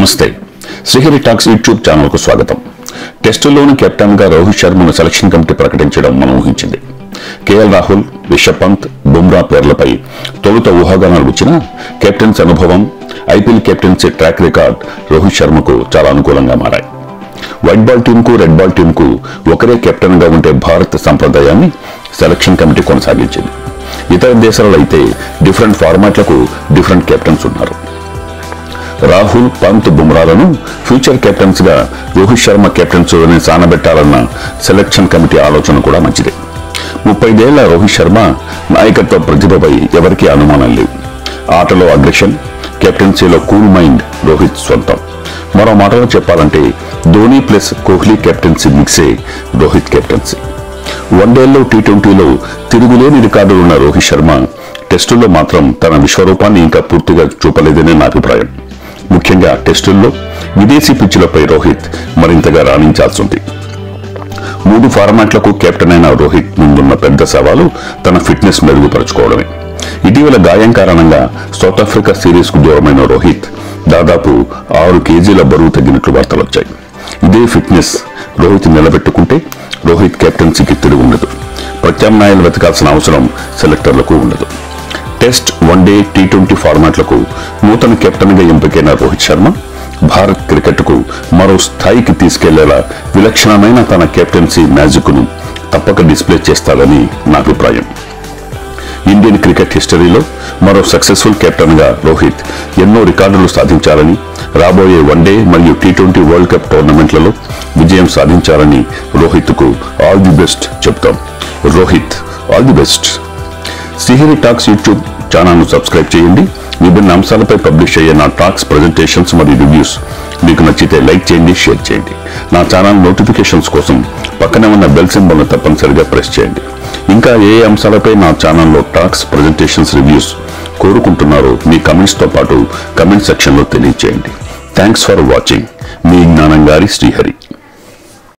నమస్తే Srihari talks YouTube ఛానల్కు స్వాగతం టెస్టుల్లోని కెప్టెన్గా రోహిత్ శర్మను సెలక్షన్ కమిటీ ప్రకటించడం మనం ఊహించింది కేఎల్ రాహుల్ రిషబ్ పంత్ బుమ్రా పేర్లపై తొలుత ఊహాగానాలు వచ్చినా కెప్టెన్స్ అనుభవం IPL captaincy track record Rohit శర్మకు చాలా అనుకూలంగా మారాయి వైట్ బాల్ టీంకు రెడ్ బాల్ టీంకు ఒకరే కెప్టెన్గా ఉండే భారత్ సంప్రదాయాన్ని సెలక్షన్ కమిటీ కొనసాగించింది ఇతర దేశాలలో అయితే డిఫరెంట్ ఫార్మాట్లకు డిఫరెంట్ కెప్టెన్స్ ఉన్నారు రాహుల్ పంత్ బుమ్రాలను ఫ్యూచర్ కెప్టెన్స్ గా రోహిత్ శర్మ కెప్టెన్స్ సానబెట్టాలన్న సెలక్షన్ కమిటీ ఆలోచన కూడా మంచిదే ముప్పైదేళ్ల రోహిత్ శర్మ నాయకత్వ ప్రతిభపై ఎవరికీ అనుమానం లేవు ఆటలో అగ్రెషన్ కెప్టెన్సీలో కూల్ మైండ్ రోహిత్ సొంతం మరో మాటలో చెప్పాలంటే ధోని ప్లస్ కోహ్లీ కెప్టెన్సీ మిక్సే రోహిత్ కెప్టెన్సీ వన్డేల్లో టీ ట్వంటీలో తిరుగులేని రికార్డులున్న రోహిత్ శర్మ టెస్టుల్లో మాత్రం తన విశ్వరూపాన్ని ఇంకా పూర్తిగా చూపలేదనే నా అభిప్రాయం ముఖ్యంగా టెస్టుల్లో విదేశీ పిచ్చులపై రోహిత్ మరింతగా రాణించాల్సి ఉంది మూడు ఫార్మాట్లకు కెప్టెన్ అయిన రోహిత్ ముందున్న పెద్ద సవాలు తన ఫిట్నెస్ మెరుగుపరచుకోవడమే ఇటీవల గాయం కారణంగా సౌత్ ఆఫ్రికా సిరీస్ కు దూరమైన రోహిత్ దాదాపు ఆరు కేజీల బరువు తగ్గినట్లు వార్తలు వచ్చాయి ఇదే ఫిట్నెస్ రోహిత్ నిలబెట్టుకుంటే రోహిత్ కెప్టెన్సీకి తిరిగి ఉండదు ప్రత్యామ్నాయాలు వెతకాల్సిన అవసరం సెలెక్టర్లకు ఉండదు టెస్ట్ వన్డే టీ ట్వంటీ ఫార్మాట్లకు నూతన కెప్టెన్గా ఎంపికైన రోహిత్ శర్మ భారత్ క్రికెట్కు మరో స్థాయికి తీసుకెళ్లేలా విలక్షణమైన తన కెప్టెన్సీ మ్యాజిక్ను తప్పక డిస్ప్లే చేస్తాడని నా అభిప్రాయం ఇండియన్ క్రికెట్ హిస్టరీలో మరో సక్సెస్ఫుల్ కెప్టెన్ గా రోహిత్ ఎన్నో రికార్డులు సాధించాలని రాబోయే వన్డే మరియు టీ ట్వంటీ వరల్డ్ కప్ టోర్నమెంట్లలో విజయం సాధించాలని రోహిత్ కు ఆల్ ది బెస్ట్ చెప్తాం Rohit all the best Sihiri talks YouTube ఛానల్ను సబ్స్క్రైబ్ చేయండి విభిన్న అంశాలపై పబ్లిష్ అయ్యే నా టాక్స్ ప్రజెంటేషన్స్ మరియు రివ్యూస్ మీకు నచ్చితే లైక్ చేయండి షేర్ చేయండి నా ఛానల్ నోటిఫికేషన్స్ కోసం పక్కనే ఉన్న బెల్ సింబల్ను తప్పనిసరిగా ప్రెస్ చేయండి ఇంకా ఏ ఏ అంశాలపై నా ఛానల్లో టాక్స్ ప్రజెంటేషన్స్ రివ్యూస్ కోరుకుంటున్నారో మీ కమెంట్స్తో పాటు కమెంట్ సెక్షన్లో తెలియజేయండి థ్యాంక్స్ ఫర్ వాచింగ్ మీ జ్ఞానం గారి శ్రీహరి